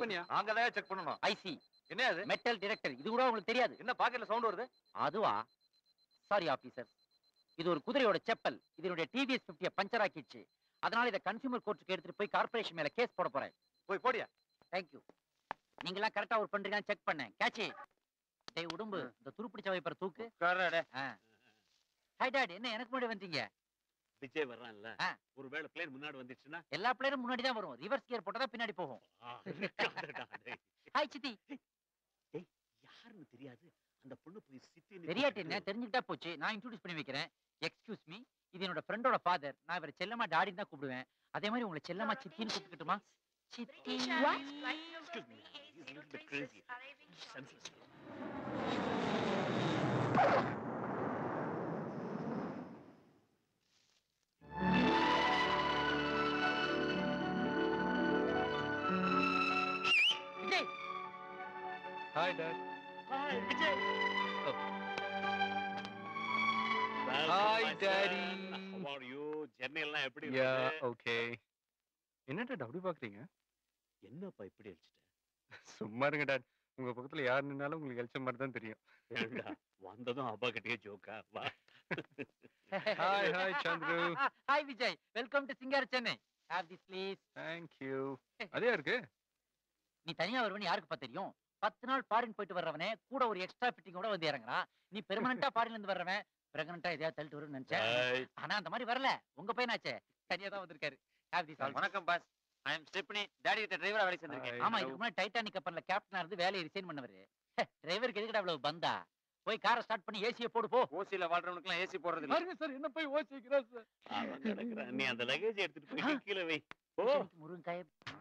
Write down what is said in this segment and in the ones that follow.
பண்ணியா நாங்க தான் செக் பண்ணணும் ஐசி என்ன அது மெட்டல் டிடெக்டர் இது கூட உங்களுக்கு தெரியாது என்ன பாக்கெட்ல சவுண்ட் வருது அதுவா சாரி ஆபீசர் இது ஒரு குதிரையோட செப்பல் இதனுடைய டிவிஎஸ் பிப்டிய பஞ்சர் ஆக்கிடுச்சு அதனால இதை கன்சியூமர் கோர்ட்டுக்கு எடுத்துட்டு போய் கார்ப்பரேஷன் மேல கேஸ் போட போறேன் போய் போடியா தேங்க்யூ நீங்க எல்லாம் கரெக்டா ஒர்க் பண்றீங்கன்னு செக் பண்ணேன் கேட்சி டேய் உடும்பு இந்த துருப்பிடிச்ச வைப்பர் தூக்கு ஹாய் டாட் என்ன எனக்கு முன்னாடி வந்தீங்க விஜய் வர்றான்ல ஆ. ஒருவேளை பிளேன் முன்னாடி வந்துச்சுன்னா எல்லா பிளேயரும் முன்னாடி தான் வரும் ரிவர்ஸ் கியர் போட்டா பின்னாடி போகும் டேய், ஹாய் சித்தி யாருன்னு தெரியாது அந்த பொண்ணு போய் சித்தி தெரியாட்டி என்ன தெரிஞ்சுக்கிட்டா போச்சு நான் இன்ட்ரோடியூஸ் பண்ணி வைக்கிறேன் எக்ஸ்கியூஸ் மீ இது என்னோட ஃப்ரெண்டோட ஃபாதர் நான் இவரை செல்லமா டாடின்னு தான் கூப்பிடுவேன் அதே மாதிரி உங்களை செல்லமா சித்தின்னு கூப்பிட்டுட்டுமா சித்தி Excuse me, he's a little bit crazy. Senseless. Vijay hi dad Hi, Vijay. Oh. Welcome, Hi, my Daddy. son. How are you? Journey எல்லாம் எப்படி யா இருந்தது? ஓகே என்ன டாட் அப்படி பாக்குறீங்க என்னப்பா இப்படி அடிச்சிட்ட சும்மா இருங்க டாட் உங்க பக்கத்துல யார் நின்னாலும் உங்களுக்கு எல்ச்ச மாதிரி தான் தெரியும் ஏண்டா, வந்ததும் அப்பா கிட்டயே ஜோக்கா வா hi hi Chandru hi Vijay welcome to Singara Chennai have this please thank you அதே இருக்கு நீ தனியா வருவன்னு யாருக்குப்பா தெரியும் பத்து நாள் ஃபாரின் போயிட்டு வர்றவனே கூட ஒரு எக்ஸ்ட்ரா ஃபிட்டிங்கோட வந்து இறங்குறான் நீ பெர்மனண்டா ஃபாரின்ல இருந்து வர்றவன் பிரெக்னண்டா எதையாவது தள்ளிட்டு வரும்னு நினைச்சேன் Hey, ஆனா அந்த மாதிரி வரல உங்க பையனாச்சே தனியா தான் வந்திருக்காரு ஹேவ் திஸ் ஆல்சோ வணக்கம் boss I am stepney daddy கிட்ட டிரைவரா வேலை செஞ்சிருக்கேன் Hi. ஆமா இதுக்கு முன்னாடி டைட்டானிக் கப்பல்ல கேப்டனா இருந்து வேலையை ரிசைன் பண்ணவரு டிரைவருக்கு எதுக்குடா அவ்வளவு பந்தா போய் காரை ஸ்டார்ட் பண்ணி ஏசியை போடு போ ஓசில வாழ்றவனுக்கு எல்லாம் ஏசி போடுறது இல்ல பாருங்க சார் என்ன போய் ஓசிக்கிறேன் சார் அவன் கிடக்குறான். நீ அந்த லகேஜ் எடுத்துட்டு போய் கீழே வை ஓ முருங்காய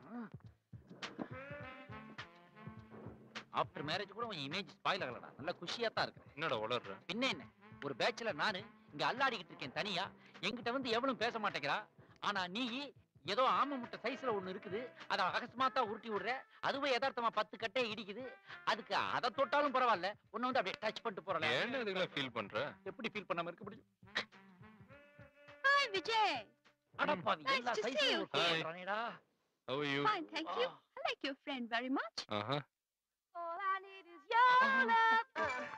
ஆஃப்டர் மேரேஜ் கூட உன் இமேஜ் ஸ்பாயில் ஆகலடா நல்ல குஷியா தான் இருக்கிறேன் என்னடா உளர்ற பின்ன என்ன ஒரு பேச்சுலர் நானு இங்க அல்லாடிக்கிட்டு இருக்கேன் தனியா என்கிட்ட வந்து எவனும் பேச மாட்டேங்கிறா ஆனா நீ ஏதோ ஆம முட்டை சைஸ்ல ஒண்ணு இருக்குது அத அகஸ்மாத்தா உருட்டி விடுற அதுவும் யதார்த்தமா பத்து கட்டையை இடிக்குது அதுக்கு அதை தொட்டாலும் பரவாயில்ல உன்னை வந்து அப்படியே டச் பண்ணிட்டு போறல ஏன்டா இதுக்கெல்லாம் ஃபீல் பண்ற எப்படி ஃபீல் பண்ணாம இருக்க முடியும் Hi, Vijay. அடப்பாவி Nice எல்லா to see சைஸ்லயும் you. ஒரு ஃபீல் Hi. பண்றானேடா how you Fine, thank you. I like your friend very much. ஆஹா All I need is your love.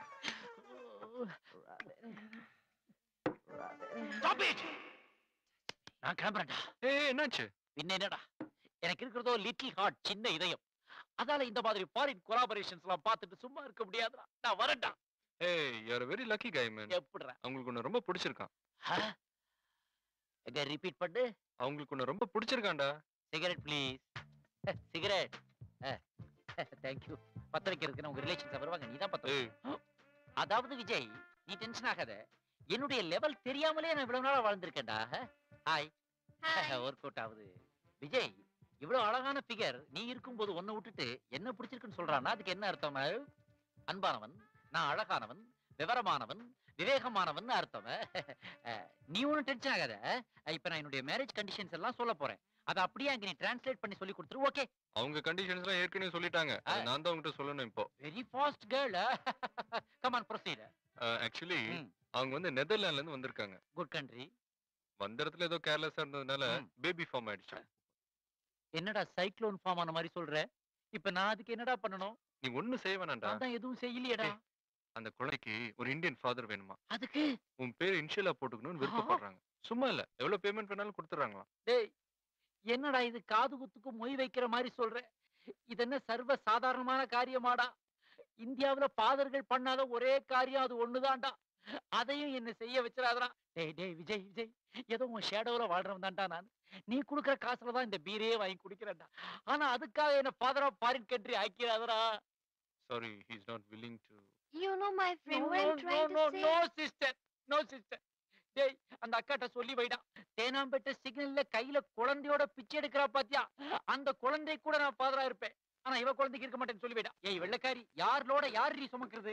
Stop it! நான் கிளம்புறேன்டா ஏய் என்னாச்சு பின்ன என்னடா எனக்கு இருக்கிறதோ லிட்டில் ஹார்ட் சின்ன இதயம் அதால இந்த மாதிரி ஃபாரின் கொலாபரேஷன்ஸ் எல்லாம் பார்த்துட்டு சும்மா இருக்க முடியாதுடா நான் வரேன்டா ஏய் you are very lucky guy man எப்படிடா அவங்களுக்கு உன்னை ரொம்ப பிடிச்சிருக்கான் ஆ? எங்க ரிப்பீட் பண்ணு அவங்களுக்கு உன்னை ரொம்ப பிடிச்சிருக்கான்டா சிகரெட் ப்ளீஸ் சிகரெட் தேங்க்யூ பத்த வைக்கிறதுக்கு உங்க ரிலேஷன்ஸ் வருவாங்க நீ தான் பத்த ஏய் அதாவது விஜய் நீ டென்ஷன் ஆகாத என்னுடைய லெவல் தெரியாமலே நான் இவ்வளவு நாளா வாழ்ந்திருக்கேன்டா ஹாய் Hi. ஒர்க் அவுட் ஆகுது விஜய் இவ்வளவு அழகான ஃபிகர் நீ இருக்கும்போது ஒன்ன விட்டுட்டு என்ன பிடிச்சிருக்குன்னு சொல்றான்னா அதுக்கு என்ன அர்த்தம் அன்பானவன் நான் அழகானவன் விவரமானவன் விவேகமானவன் அர்த்தம் அஹ், நீ ஒன்றும் டென்ஷன் ஆகாத அஹ், இப்ப நான் என்னுடைய மேரேஜ் கண்டிஷன்ஸ் எல்லாம் சொல்ல போறேன் அதை அப்படியே அங்க நீ டிரான்ஸ்லேட் பண்ணி சொல்லி கொடுத்துரு ஓகே அவங்க கண்டிஷன்ஸ் எல்லாம் ஏற்கனவே சொல்லிட்டாங்க அதை நான் தான் உங்ககிட்ட சொல்லணும் இப்போ very fast girl come on proceed actually ம். அவங்க வந்து நெதர்லாண்ட்ல இருந்து வந்திருக்காங்க குட் கண்ட்ரி வந்த இடத்துல ஏதோ கேர்லெஸ்ஸா இருந்ததுனால ம். பேபி ஃபார்ம் ஆயிடுச்சு என்னடா சைக்ளோன் ஃபார்ம் ஆன மாதிரி சொல்ற இப்ப நான் அதுக்கு என்னடா பண்ணணும் நீ ஒண்ணும் செய்ய வேணாம்டா நான் தான் எதுவும் செய்யலையேடா அந்த குழந்தைக்கு ஒரு இந்தியன் ஃபாதர் வேணுமா அதுக்கு உன் பேர் இன்ஷியலா போட்டுக்கணும்னு விருப்பப்படுறாங்க சும்மா இல்ல எவ்வளவு பேமெண்ட் வேணாலும் கொடுத்துறாங்களாம் டேய் என்னடா இது காது குத்துக்கு மொய் வைக்கிற மாதிரி சொல்ற இது என்ன சர்வ சாதாரணமான காரியமாடா இந்தியாவுல பாதர்கள் பண்ணாத ஒரே காரியம் அது ஒண்ணுதான்டா அதையும் என்ன செய்ய வச்சிடாதடா டேய் டேய் விஜய் விஜய் ஏதோ உன் ஷேடோல வாழ்றவன் தான்டா நான் நீ குடுக்குற காசுல தான் இந்த பீரே வாங்கி குடிக்கிறேன்டா ஆனா அதுக்காக என்ன ஃபாதர் ஆஃப் ஃபாரின் கண்ட்ரி ஆக்கிறாதடா sorry he is not willing to You know my friend No, what I'm no, trying no, to say. no, sister. No, sister. டேய் அந்த அக்காட்ட சொல்லி வைடா தேனாம்பேட்டை சிக்னல்ல கையில குழந்தையோட பிச்சை எடுக்கிறா பாத்தியா அந்த குழந்தை கூட நான் பாதரா இருப்பேன் ஆனா இவ குழந்தைக்கு இருக்க மாட்டேன்னு சொல்லி வைடா ஏய் வெள்ளக்காரி யாரோட யார் நீ சுமக்கிறது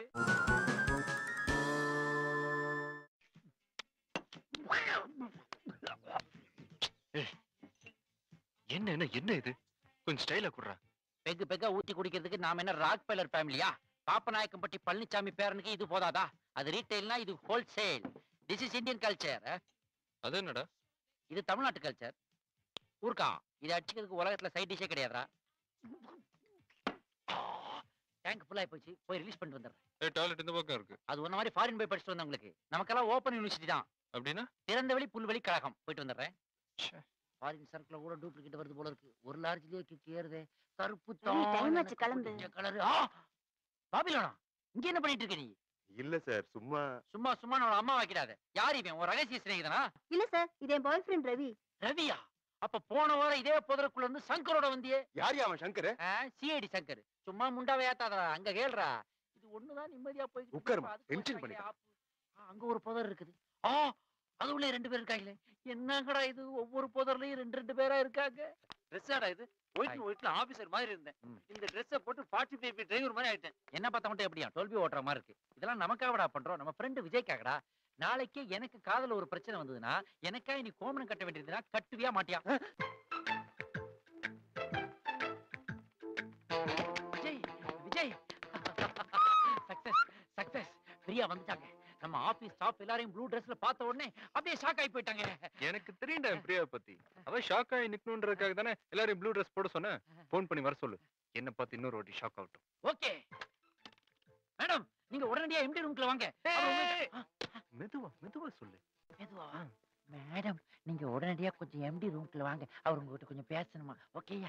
என்ன என்ன என்ன இது கொஞ்சம் ஸ்டைலா குடுறா பெக்கு பெக்கா ஊத்தி குடிக்கிறதுக்கு நாம என்ன ராக் பைலர் ஃபேமிலியா பாப்பநாயக்கம்பட்டி பழனிசாமி பேரனுக்கு இது போதாதா அது ரீட்டைல்னா இது wholesale this is Indian culture அது என்னடா இது தமிழ்நாட்டு கல்ச்சர் ஊர்க்கா இதை அடிச்சுக்கிறதுக்கு உலகத்துல சைட் டிஷ்ஷே கிடையாதுடா டேங்க் ஃபுல்லாகி போச்சு போய் ரிலீஸ் பண்ணிட்டு வந்துடுறேன் ஏ டாய்லெட் இந்த பக்கம் இருக்கு அது ஒன்ன மாதிரி ஃபாரின் போய் படிச்சுட்டு வந்தவங்களுக்கு நமக்கெல்லாம் ஓப்பன் யூனிவர்சிட்டி தான் அப்படின்னா திறந்தவெளி புல்வெளி கழகம் போயிட்டு வந்துடுறேன் ச்சே. ஃபாரின் சர்க்கிள் கூட டூப்ளிகேட் வருது போல இருக்கு ஒரு லார்ஜ்லயே கிக் ஏறுதே கருப்பு ஏய், time ஆச்சு, கிளம்பு. கலரு பாபிலோனா இங்க என்ன பண்ணிட்டு இருக்க நீ இல்ல சார் சும்மா சும்மா சும்மா நான் அம்மா வைக்கிறாத யார் இவன் ஒரு ரகசிய சிநேகிதனா இல்ல சார் இது என் பாய் ஃப்ரெண்ட் ரவி ரவியா அப்ப போன வாரம் இதே புதருக்குள்ள இருந்து சங்கரோட வந்தியே யார் அவன் சங்கர் சிஐடி சங்கர் சும்மா முண்டாவை ஏத்தாதடா அங்க கேளுடா இது ஒண்ணுதான் நிம்மதியா போய் உட்காருமா, tension பண்ணிக்காத. அங்க ஒரு புதர் இருக்குது ஆ அது உள்ள ரெண்டு பேர் இருக்காங்களே என்னங்கடா இது ஒவ்வொரு புதர்லயும் ரெண்டு ரெண்டு பேரா இருக்காங்க ட்ரெஸ் ஆடா இது ஒயிட் ஒயிட்ல ஆபீசர் மாதிரி இருந்தேன் ம். இந்த ட்ரெஸ்ஸை போட்டு ஃபார்ட்டி ஃபைவ் டிரைவர் மாதிரி ஆயிட்டேன் என்ன பார்த்தா மட்டும் எப்படியா டோல்பி ஓட்டுற மாதிரி இருக்கு இதெல்லாம் நமக்காகடா பண்றோம் நம்ம ஃப்ரெண்டு விஜய்க்காகடா நாளைக்கே எனக்கு காதல ஒரு பிரச்சனை வந்ததுன்னா எனக்கா நீ கோமணம் கட்ட வேண்டியதுன்னா கட்டுவியா மாட்டியா விஜய் விஜய் சக்சஸ் சக்சஸ் பிரியா வந்துட்டாங்க நம்ம ஆபீஸ் ஸ்டாஃப் எல்லாரையும் ப்ளூ ட்ரெஸ்ல பார்த்த உடனே அப்படியே ஷாக் ஆகி போயிட்டாங்க எனக்கு தெரியும்டா என் பிரியாவை பத்தி அவ ஷாக் ஆகி நிக்கணுன்றதுக்காக தானே எல்லாரும் ப்ளூ ட்ரெஸ் போட சொன்னேன் ஃபோன் பண்ணி வர சொல்லு என்ன பார்த்து இன்னொரு வாட்டி ஷாக் ஆகட்டும் ஓகே மேடம் நீங்க உடனடியா எம்டி ரூம்க்குள்ள வாங்க அவர் உங்க- மெதுவா மெதுவா சொல்லு மெதுவா மேடம் நீங்க உடனடியா கொஞ்சம் எம்டி ரூம்க்குள்ள வாங்க அவர் உங்ககிட்ட கொஞ்சம் பேசணுமா ஓகேயா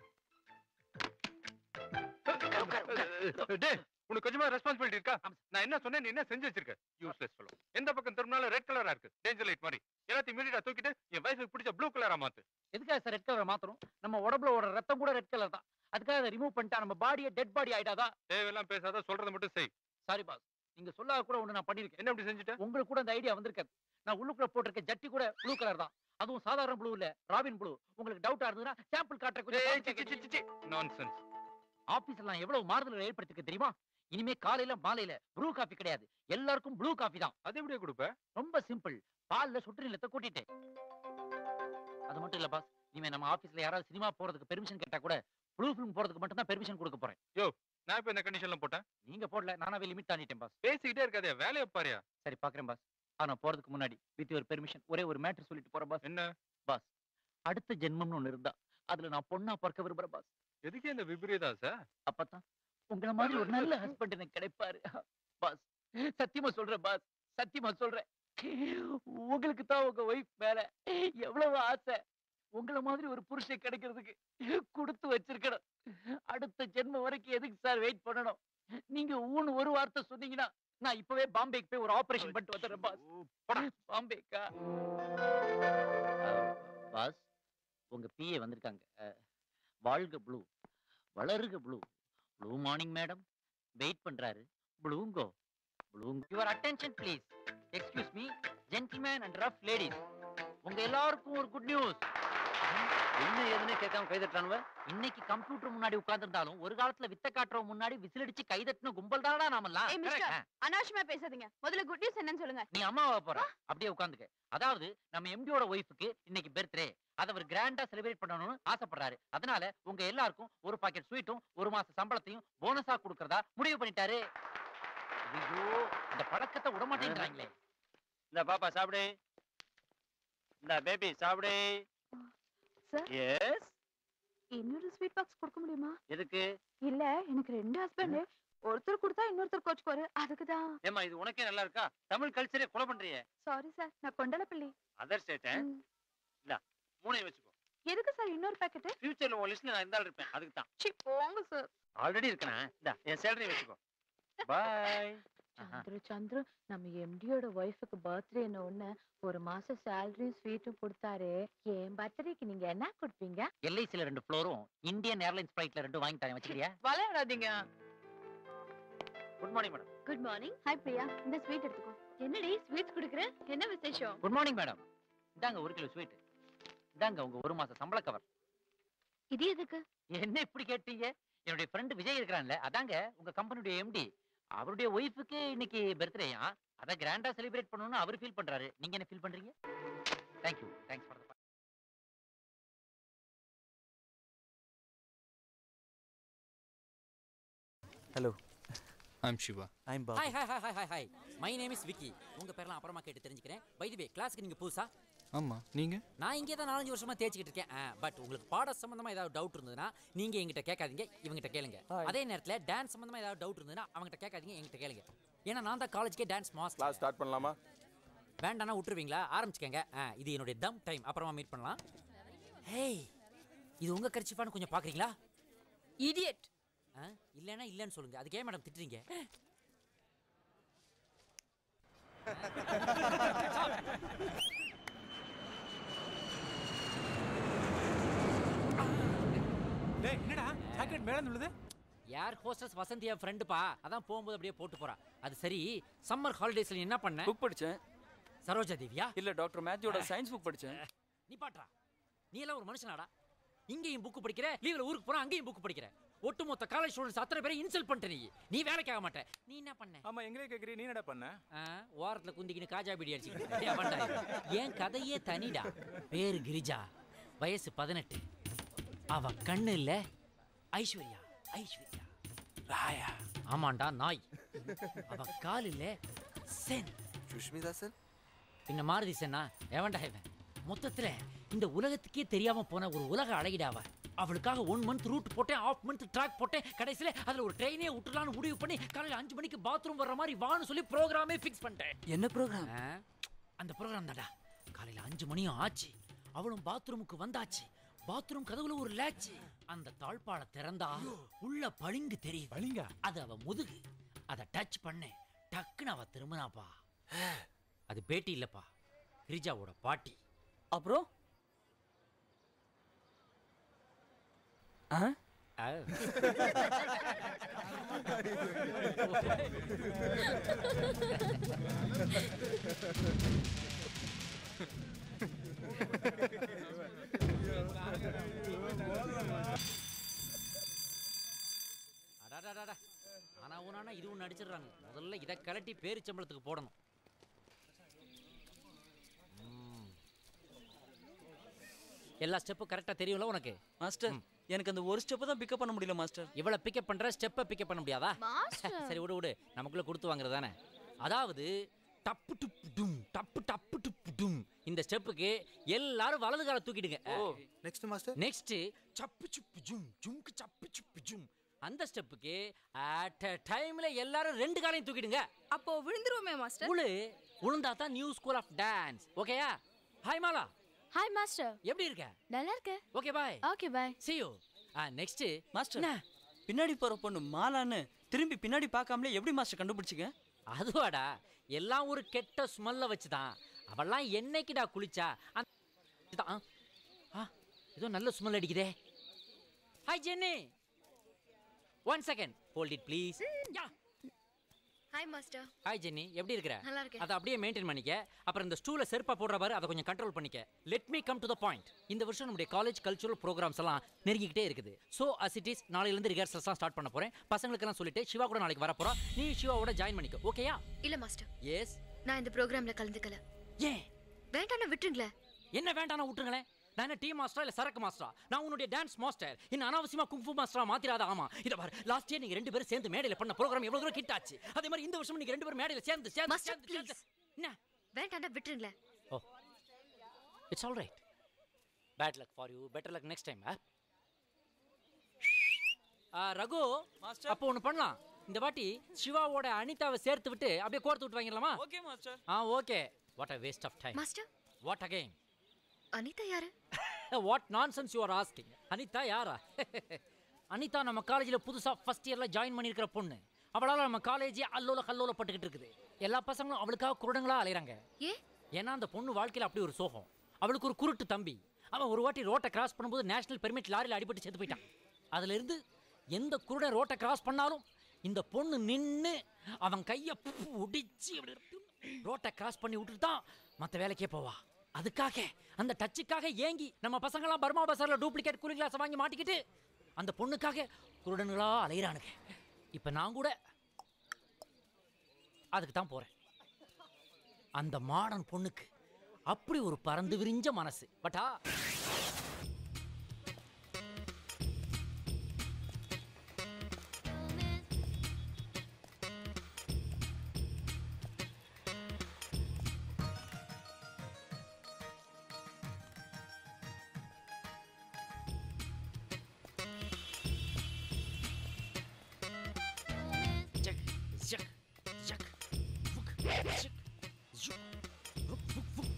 டேய் உனக்கு கொஞ்சமா ரெஸ்பான்சிபிலிட்டி இருக்கா நான் என்ன சொன்னேன் நீ என்ன செஞ்சு வச்சிருக்க யூஸ்லெஸ் ஃபெலோ எந்த பக்கம் திரும்பினாலும் ரெட் கலரா இருக்கு டேஞ்சர் லைட் மாதிரி எல்லாத்தையும் இமீடியட்டா தூக்கிட்டு என் வைஃபுக்கு பிடிச்ச ப்ளூ கலரா மாத்து எதுக்காக சார் ரெட் கலர் மாத்தணும் நம்ம உடம்புல ஓடுற ரத்தம் கூட ரெட் கலர் தான் அதுக்காக அதை ரிமூவ் பண்ணிட்டா நம்ம பாடியை டெட் பாடி ஆயிட்டாதா தேவையெல்லாம் பேசாத சொல்றதை மட்டும் செய் சாரி பாஸ் நீங்க சொல்லாத கூட ஒண்ணு நான் பண்ணிருக்கேன் என்ன இப்படி செஞ்சுட்ட உங்களுக்கு கூட அந்த ஐடியா வந்திருக்காது நான் உள்ளுக்குள்ள போட்டிருக்க ஜட்டி கூட ப்ளூ கலர் தான் அதுவும் சாதாரண ப்ளூ இல்ல ராபின் ப்ளூ உங்களுக்கு டவுட்டா இருந்ததுன்னா சாம்பிள் காட்டுற நான்சென்ஸ் ஆபீஸ்ல நான் எவ்வளவு மாறுதல் ஏற்படுத்திக்க தெரியுமா இனிமே காலையில மாலையில ப்ளூ காஃபி கிடையாது எல்லாருக்கும் ப்ளூ காஃபி தான் அது எப்படியே கொடுப்ப ரொம்ப சிம்பிள் பால்ல சுட்டு நிலத்தை கூட்டிட்டேன் அது மட்டும் இல்ல பாஸ் இனிமே நம்ம ஆபீஸ்ல யாராவது சினிமா போறதுக்கு பெர்மிஷன் கேட்டா கூட ப்ளூ ஃபிலிம் போறதுக்கு மட்டும் தான் பெர்மிஷன் கொடுக்க போறேன் நான் இப்ப இந்த கண்டிஷன்ல போட்டேன் நீங்க போடல நானாவே லிமிட் தாண்டிட்டேன் பாஸ் பேசிக்கிட்டே இருக்காதே வேலையை பாரியா சரி பாக்குறேன் பாஸ் ஆனா போறதுக்கு முன்னாடி வித் ஒரு பெர்மிஷன் ஒரே ஒரு மேட்டர் சொல்லிட்டு போறேன் பாஸ் என்ன அடுத்த ஜென்மம்னு ஒண்ணு இருந்தா அதுல நான் பொண்ணா பிறக்க விரும்புறேன் பாஸ் எதுக்கு இந்த விபரீதாசா அப்பதான் உங்கள மாதிரி ஒரு நல்ல ஹஸ்பண்ட் எனக்கு கிடைப்பாரு பாஸ் சத்தியமா சொல்றேன் பாஸ் சத்தியமா சொல்றேன் உங்களுக்கு தான் உங்க ஒய்ஃப் மேல எவ்வளவு ஆசை உங்கள மாதிரி ஒரு புருஷன் கிடைக்கிறதுக்கு கொடுத்து வச்சிருக்கணும் அடுத்த ஜென்மம் வரைக்கும் எதுக்கு சார் வெயிட் பண்ணணும் நீங்க ஊன்னு ஒரு வார்த்தை சொன்னீங்கன்னா நான் இப்பவே பாம்பேக்கு போய் ஒரு ஆபரேஷன் பண்ணிட்டு வந்துடுறேன் பாஸ் போடா, பாம்பேக்கா பாஸ் உங்க பிஏ வந்திருக்காங்க அஹ், வாழ்க ப்ளூ வளருக blue blue morning madam wait பண்றாரு ப்ளூங்கோ ப்ளூங்கோ your attention please excuse me gentlemen and rough ladies உங்க எல்லாருக்கும் ஒரு குட் நியூஸ் என்ன ஏதுன்னு கேட்காம கை தட்டானுவ இன்னைக்கு கம்ப்யூட்டர் முன்னாடி உட்கார்ந்திருந்தாலும் ஒரு காலத்துல வித்த காட்டுறவங்க முன்னாடி விசிலடிச்சு கைதட்டின கும்பல் தானடா நாமெல்லாம் ஏய், மிஸ்டர். Correct. அனாவசியமா பேசாதீங்க முதல்ல குட் நியூஸ் என்னன்னு சொல்லுங்க நீ அம்மாவா போற அப்படியே உட்காந்துக்க அதாவது நம்ம எம்டியோட ஒய்ஃபுக்கு இன்னைக்கு பர்த்டே அதை அவர் கிராண்டா செலிப்ரேட் பண்ணணும்னு ஆசைப்படுறாரு அதனால உங்க எல்லாருக்கும் ஒரு பாக்கெட் ஸ்வீட்டும் ஒரு மாச சம்பளத்தையும் போனஸா கொடுக்கறதா முடிவு பண்ணிட்டாரு ஐயோ இந்த பழக்கத்தை விட மாட்டேங்கிறாங்களே இந்த பாப்பா சாப்பிடு இந்த பேபி சாப்பிடு Sir? எஸ் இன்னொரு ஸ்வீட் பாக்ஸ் கொடுக்க முடியுமா எதுக்கு இல்ல எனக்கு ரெண்டு ஹஸ்பண்ட் ஒருத்தர் கொடுத்தா இன்னொருத்தர் கோச்சுக்குவாரு அதுக்கு தான் ஏமா இது உனக்கே நல்லா இருக்கா தமிழ் கல்ச்சரே கொலை பண்றியே சாரி சார் நான் கொண்டலப்பள்ளி அதர் ஸ்டேட் ம். மூணையும் வச்சுக்கோ எதுக்கு சார் இன்னொரு பாக்கெட் ஃபியூச்சர்ல உன் லிஸ்ட்ல நான் இருந்தாலும் இருப்பேன் அதுக்கு தான் சி போங்க சார் ஆல்ரெடி இருக்கேன் இந்த என் சேலரி வச்சுக்கோ பாய் சந்துரு சந்துரு நம்ம எம்டியோட ஒய்ஃபுக்கு பர்த்டே ஒண்ணு ஒரு மாசம் சேலரியும் ஸ்வீட்டும் கொடுத்தாரு என் பர்த்டேக்கு நீங்க என்ன கொடுப்பீங்க எல்ஐசில ரெண்டு ஃப்ளோரும் இந்தியன் ஏர்லைன்ஸ் ஃபிளைட்ல ரெண்டு வாங்கி தரேன் வச்சுக்கிறியா விளையாடாதீங்க good morning madam good morning hi Priya இந்த ஸ்வீட் எடுத்துக்கோ என்னடி ஸ்வீட்ஸ் குடுக்குற என்ன விசேஷம் குட் மார்னிங் மேடம் இந்தாங்க ஒரு கிலோ ஸ்வீட் இந்தாங்க உங்க ஒரு மாச சம்பள கவர் இது எதுக்கு என்ன இப்படி கேட்டீங்க என்னுடைய ஃப்ரெண்ட் விஜய் இருக்கிறான்ல அதாங்க உங்க கம்பெனியுடைய எம்டி அவருடைய ஒய்ஃபுக்கு இன்னைக்கு பர்த்டேயா அத கிராண்டா செலிப்ரேட் பண்ணணும்னு அவர் ஃபீல் பண்றாரு நீங்க என்ன ஃபீல் பண்றீங்க thank you thanks for hello I'm Siva I'm Babu. Hi hi hi hi hi hi my name is Vicky உங்க பேர்லாம் அப்புறமா கேட்டு தெரிஞ்சுக்கிறேன் பை தி வே கிளாஸ்க்கு நீங்க புதுசா ஆமா நீங்க நான் இங்கே தான் நாலஞ்சு வருஷமா தேய்ச்சிக்கிட்டு இருக்கேன் பட் உங்களுக்கு பாட சம்பந்தமா ஏதாவது டவுட் இருந்ததுன்னா நீங்க எங்கிட்ட கேட்காதீங்க இவங்கிட்ட கேளுங்க அதே நேரத்துல டான்ஸ் சம்பந்தமா ஏதாவது டவுட் இருந்ததுன்னா அவங்ககிட்ட கேட்காதீங்க எங்கிட்ட கேளுங்க ஏன்னா நான் தான் காலேஜ்க்கே டான்ஸ் மாஸ்டர் கிளாஸ் ஸ்டார்ட் பண்ணலாமா வேண்டாம்னா விட்டுருவீங்களா ஆரம்பிச்சுக்கங்க ஆ, இது என்னுடைய தம் டைம் அப்புறமா மீட் பண்ணலாம் ஹேய் இது உங்க கரிச்சிப்பான்னு கொஞ்சம் பாக்குறீங்களா இடியட் ஆ, இல்லைன்னா இல்லைன்னு சொல்லுங்க அதுக்கே மேடம் திட்டுறீங்க என்னடா ஜாக்கெட் மேல உள்ளது ஏர் ஹோஸ்டஸ் வசந்தி என் ஃப்ரெண்டுப்பா அதான் போகும்போது அப்படியே போட்டு போறா அது சரி சம்மர் ஹாலிடேஸ்ல நீ என்ன பண்ண புக் படிச்சேன் சரோஜா தேவியா இல்ல டாக்டர் மேத்யூட சயின்ஸ் புக் படிச்சேன் நீ பாட்றா நீ எல்லாம் ஒரு மனுஷனாடா இங்கேயும் புக் படிக்கிற லீவ்ல ஊருக்கு போனா அங்கேயும் புக் படிக்கிற ஒட்டுமொத்த காலேஜ் ஸ்டூடெண்ட்ஸ் அத்தனை பேரை இன்சல்ட் பண்ணிட்ட நீ நீ வேலைக்கு ஆக மாட்ட நீ என்ன பண்ண ஆமா எங்களே கேக்குறீ நீ என்னடா பண்ண ஆ, ஓரத்துல குந்திக்கின்னு காஜா பீடி அடிச்சுக்கிட்டு ஏன் பண்ணா இது? என் கதையே தனிடா பேரு கிரிஜா வயசு பதினெட்டு அவ கண்ணு இல்ல ஐஸ்வர்யா ஐஸ்வர்யா ராயா ஆமாண்டா நாய் அவ கால் இல்ல சென் சுஷ்மிதா சார் பின்ன மாருதி சென்னா எவன்டா இவன் மொத்தத்துல இந்த உலகத்துக்கே தெரியாம போன ஒரு உலக அழகிடாவ அவளுக்காக ஒன் மந்த் ரூட் போட்டேன் ஆஃப் மந்த் ட்ராக் போட்டேன் கடைசியில அதுல ஒரு ட்ரெயினே விட்டுலான்னு முடிவு பண்ணி காலையில அஞ்சு மணிக்கு பாத்ரூம் வர்ற மாதிரி வான்னு சொல்லி ப்ரோக்ராமே ஃபிக்ஸ் பண்ணிட்டேன் என்ன ப்ரோக்ராம் ஆ, அந்த ப்ரோக்ராம் தான்டா காலையில அஞ்சு மணியும் ஆச்சு அவளும் பாத்ரூமுக்கு வந்தாச்சு பாத்ரூம் கதவுல ஒரு லேட்ச் அந்த தாழ்பாள திறந்தா உள்ள பளிங்கு தெரியுது பளிங்கா அது அவ முதுகு அத டச் பண்ணேன் டக்குன்னு அவ திரும்பினாப்பா அது பேட்டி இல்லப்பா கிரிஜாவோட பாட்டி அப்புறம் ஆ? ஆ. அடாடாடாடா. ஆனா ஊனானா இதுவும் நடிச்சிடுறாங்க முதல்ல இதை கலட்டி பேரிச்சம்பளத்துக்கு போடணும் ம். எல்லா ஸ்டெப்பும் கரெக்டா தெரியும்ல உனக்கு மாஸ்டர் எனக்கு அந்த ஒரு ஸ்டெப் தான் பிக்கப் பண்ண முடியல மாஸ்டர் இவளை பிக்கப் பண்ற ஸ்டெப்பை பிக்கப் பண்ண முடியாதா சரி விடு விடு நமக்குள்ள கொடுத்து வாங்குறது தானே அதாவது டப்பு டுப்பு டும் டப்பு டப்பு டுப்பு டும் இந்த ஸ்டெப்புக்கு எல்லாரும் வலது காலை தூக்கிடுங்க நெக்ஸ்ட் மாஸ்டர் நெக்ஸ்ட் சப்பு சுப்பு ஜும் ஜும்க்கு சப்பு சுப்பு ஜும் அந்த ஸ்டெப்புக்கு அட் டைம்ல எல்லாரும் ரெண்டு காலையும் தூக்கிடுங்க அப்போ விழுந்துருவோமே மாஸ்டர் உளு உளுந்தா தான் நியூ ஸ்கூல் ஆஃப் டான்ஸ் ஓகேயா ஹாய் மாலா ஹாய் மாஸ்டர் எப்படி இருக்க நல்லா இருக்க okay bye okay bye see you ஆ நெக்ஸ்ட் மாஸ்டர் என்ன பின்னாடி போற பொண்ணு மாலான்னு திரும்பி பின்னாடி பார்க்காமலே எப்படி மாஸ்டர் கண்டுபிடிச்சிங்க அதுவாடா எல்லாம் ஒரு கெட்ட ஸ்மெல்ல வச்சுதான் அவெல்லாம் என்னைக்குடா குளிச்சா அந்த- இதான், ஆ, ஆ, ஏதோ நல்ல ஸ்மெல் அடிக்குதே hi Jenny one second hold it please yeah hi master hi Jenny எப்படி இருக்கிற நல்லா இருக்கேன். அதை அப்படியே மெயின்டைன் பண்ணிக்க அப்புறம் இந்த ஸ்டூல செருப்பா போடுற பாரு அதை கொஞ்சம் கண்ட்ரோல் பண்ணிக்க let me come to the point இந்த வருஷம் நம்முடைய காலேஜ் கல்ச்சுரல் ப்ரோக்ராம்ஸ் எல்லாம் நெருங்கிக்கிட்டே இருக்குது ஸோ அஸ் இட் இஸ் நாளையிலேருந்து ரிஹர்சல்ஸ்லாம் ஸ்டார்ட் பண்ண போறேன் பசங்களுக்கெல்லாம் சொல்லிட்டு சிவா கூட நாளைக்கு வர போறோம் நீ சிவாவோட ஜாயின் பண்ணிக்கோ ஓகேயா இல்ல மாஸ்டர் எஸ் நான் இந்த ப்ரோக்ராம்ல கலந்துக்கல ஏன் வேண்டாம் விட்டுருங்களேன் என்ன வேண்டாம் விட்டுருங்களேன் நான் என்ன டீ மாஸ்டரா இல்ல சரக்கு மாஸ்டரா நான் உன்னுடைய டான்ஸ் மாஸ்டர் என்ன அனாவசியமா குங்ஃபு மாஸ்டரா மாத்திராத ஆமா இத பாரு லாஸ்ட் இயர் நீங்க ரெண்டு பேரும் சேர்ந்து மேடையில பண்ண ப்ரோகிராம் எவ்வளவு தூரம் ஹிட் ஆச்சு அதே மாதிரி இந்த வருஷம் நீங்க ரெண்டு பேரும் மேடையில சேர்ந்து சேர்ந்து மாஸ்டர் சேர்ந்து சேர்ந்து ப்ளீஸ் என்ன வேண்டாம் விட்டுருங்களேன் oh it's all right bad luck for you better luck next time Raghu master அப்போ ஒன்று பண்ணலாம் இந்த வாட்டி சிவாவோட அனிதாவை சேர்த்து விட்டு அப்படியே கோர்த்து விட்டு வாங்கிடலாமா ஓகே மாஸ்டர் ஆ okay what a waste of time master what again Anitha யாரு what nonsense you are asking Anitha யாரா அனிதா நம்ம காலேஜில் புதுசாக ஃபர்ஸ்ட் இயரில் ஜாயின் பண்ணியிருக்கிற பொண்ணு அவளால் நம்ம காலேஜே அல்லோல கல்லோல பட்டுக்கிட்டு இருக்குது எல்லா பசங்களும் அவளுக்காக குருடங்களா அலையறாங்க ஏ ஏன்னா அந்த பொண்ணு வாழ்க்கையில் அப்படி ஒரு சோகம் அவளுக்கு ஒரு குருட்டு தம்பி அவன் ஒரு வாட்டி ரோட்டை கிராஸ் பண்ணும்போது நேஷனல் பெர்மிட் லாரியில் அடிபட்டு செத்து போயிட்டான் அதுல இருந்து எந்த குருடன் ரோட்டை கிராஸ் பண்ணாலும் இந்த பொண்ணு நின்னு அவன் கையை உடிச்சு ரோட்டை கிராஸ் பண்ணி விட்டுட்டு தான் மற்ற வேலைக்கே போவா அதுக்காக அந்த டச்சுக்காக ஏங்கி நம்ம பசங்களாம் பர்மா பசார்ல டூப்ளிகேட் கூலிங் கிளாஸ் வாங்கி மாட்டிக்கிட்டு அந்த பொண்ணுக்காக குருடனுங்களா அலையிறானுங்க இப்ப நான் கூட அதுக்கு தான் போறேன் அந்த மாடர்ன் பொண்ணுக்கு அப்படி ஒரு பறந்து விரிஞ்ச மனசு பட்டா ஜக் ஜக் ஃபுக் ஜக் ஜு ருக் ஃபுக் ஃபுக்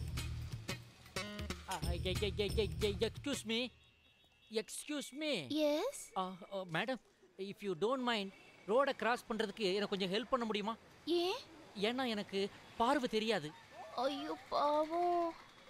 excuse me excuse me yes madam if you don't mind ரோடை கிராஸ் பண்றதுக்கு எனக்கு கொஞ்சம் ஹெல்ப் பண்ண முடியுமா ஏன் ஏன்னா எனக்கு பார்வை தெரியாது ஐயோ பாவம்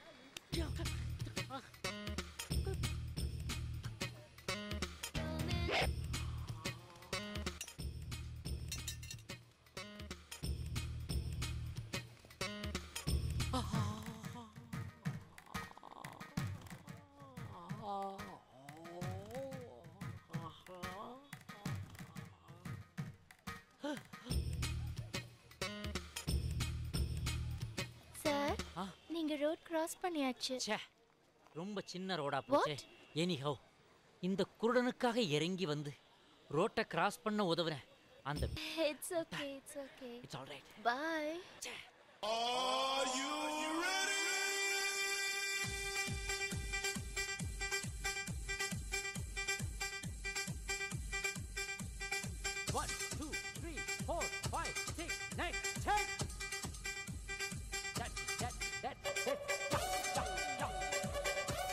சார் ஆ? நீங்க ரோட் கிராஸ் பண்ணியாச்சு ச்சே ரொம்ப சின்ன ரோடா போச்சே எனி ஹவ் இந்த குருடனுக்காக இறங்கி வந்து ரோட்டை கிராஸ் பண்ண உதவுறேன் அந்த it's okay it's okay it's all right bye One, two, three, four, five, six, nine, ten. That, that, that, that. Ja, ja, ja.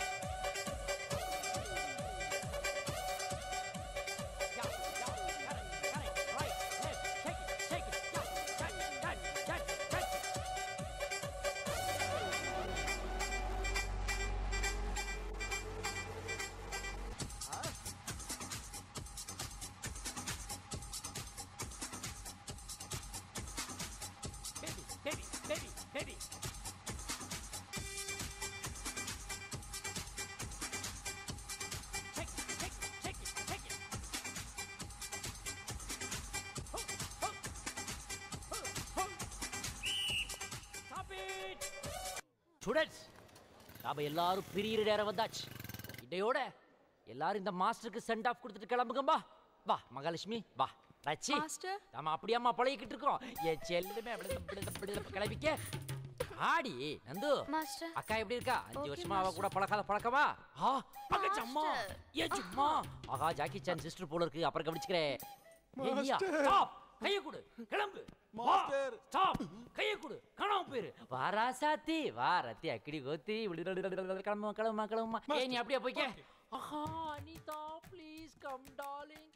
Ja, ja, correct, correct, right, left, take it, take it, ja, that, that, that, that. Baby, baby, baby, baby. Take it, take it, take it, take it. Ho, ho, ho, ho. Stop it! Students, நாம எல்லாரும் பிரியிற நேரம் வந்தாச்சு இதையோட எல்லாரும் இந்த மாஸ்டருக்கு send of கொடுத்துட்டு கிளம்புங்கம்மா வா மகாலட்சுமி வா ரச்சி மாஸ்டர் நாம அப்படியாம்மா பழகிக்கிட்டு இருக்கோம் என் செல்லுமே அப்படி அப்படி அப்படி அப்படி கிளம்பிக்க ஆடி நந்து மாஸ்டர் அக்கா எப்படி இருக்கா அஞ்சு Okay, வருஷமா அவ கூட பழகாத பழக்கமா ஆ பக்கச்சு அம்மா ஏ சும்மா ஆஹா ஜாக்கி சான் சிஸ்டர் போல இருக்கு அப்புறம் கவனிச்சுக்கிறேன் ஏய், நீயா? Stop! கையை கொடு கிளம்பு மாஸ்டர் ஸ்டாப் கையை கொடு காணாம போயிரு வாரா சாத்தி வா ரத்தி அக்கடி கோத்தி கிளம்புமா கிளம்புமா கிளம்புமா ஏய் நீ அப்படியே போய்க்க ஆஹா Anitha please come darling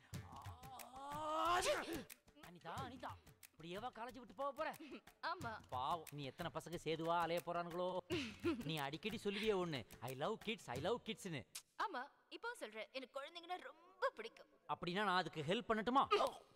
Anitha Anitha இப்படியேவா காலேஜ் விட்டு போக போற ஆமா பாவம் நீ எத்தனை பசங்க சேதுவா அலைய போறானுங்களோ நீ அடிக்கடி சொல்லுவியே ஒண்ணு I love kids I love கிட்ஸ்னு ஆமா இப்போ சொல்றேன் எனக்கு குழந்தைங்கன்னா ரொம்ப பிடிக்கும் அப்படின்னா நான் அதுக்கு ஹெல்ப் பண்ணட்டுமா